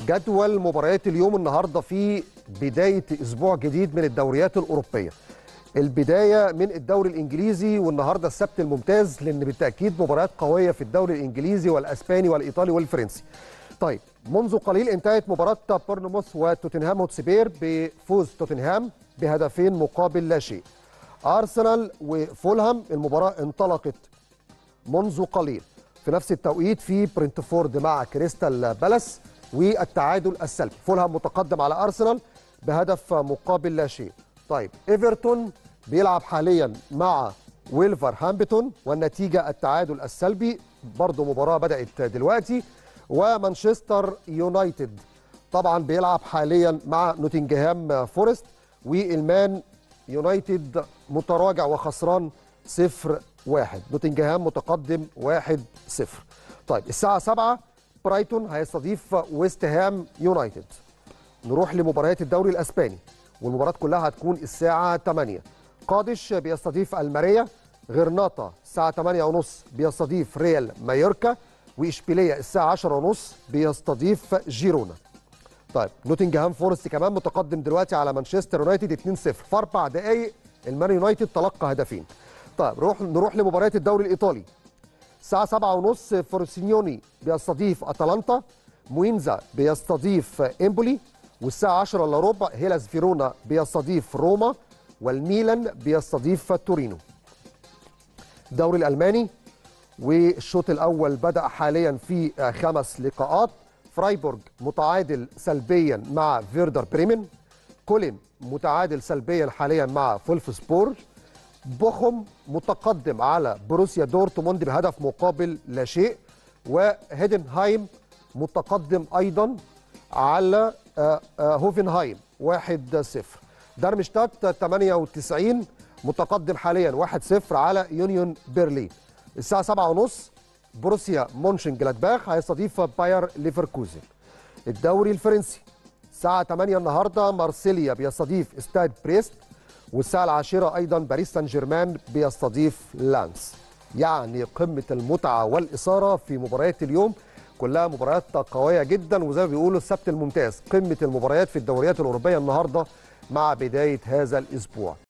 جدول مباريات اليوم النهارده في بدايه اسبوع جديد من الدوريات الاوروبيه. البدايه من الدوري الانجليزي والنهارده السبت الممتاز لان بالتاكيد مباريات قويه في الدوري الانجليزي والاسباني والايطالي والفرنسي. طيب منذ قليل انتهت مباراه بورنموث وتوتنهام هوتسبير بفوز توتنهام بهدفين مقابل لا شيء. ارسنال وفولهام المباراه انطلقت منذ قليل في نفس التوقيت في برنتفورد مع كريستال بالاس والتعادل السلبي فولهام متقدم على ارسنال بهدف مقابل لا شيء طيب ايفرتون بيلعب حاليا مع ويلفر هامبتون والنتيجه التعادل السلبي برضه مباراه بدات دلوقتي ومانشستر يونايتد طبعا بيلعب حاليا مع نوتنجهام فورست والمان يونايتد متراجع وخسران صفر واحد نوتنجهام متقدم واحد صفر طيب الساعة سبعة برايتون هيستضيف ويست هام يونايتد نروح لمباريات الدوري الأسباني والمباريات كلها هتكون الساعة 8 قادش بيستضيف الماريا غرناطة الساعة 8 ونص بيستضيف ريال مايوركا وإشبيلية الساعة 10 ونص بيستضيف جيرونا طيب نوتنجهام فورست كمان متقدم دلوقتي على مانشستر يونايتد 2-0 في اربع دقائق المان يونايتد تلقى هدفين طيب روح نروح لمباريات الدوري الايطالي الساعه 7 ونص فورسينيوني بيستضيف اتلانتا موينزا بيستضيف امبولي والساعه 10 الا ربع هيلاس فيرونا بيستضيف روما والميلان بيستضيف تورينو الدوري الالماني والشوط الاول بدا حاليا في خمس لقاءات فرايبورج متعادل سلبيا مع فيردر بريمن كولين متعادل سلبيا حاليا مع فولفسبور بوخم متقدم على بروسيا دورتموند بهدف مقابل لا شيء وهيدنهايم متقدم ايضا على هوفنهايم 1-0 دارمشتات 98 متقدم حاليا 1-0 على يونيون برلين الساعه 7:30 بروسيا مونشن جلادباخ هيستضيف باير ليفركوزن الدوري الفرنسي الساعة 8 النهاردة مارسيليا بيستضيف استاد بريست والساعة العاشرة أيضا باريس سان جيرمان بيستضيف لانس يعني قمة المتعة والإثارة في مباريات اليوم كلها مباريات قوية جدا وزي ما بيقولوا السبت الممتاز قمة المباريات في الدوريات الأوروبية النهاردة مع بداية هذا الأسبوع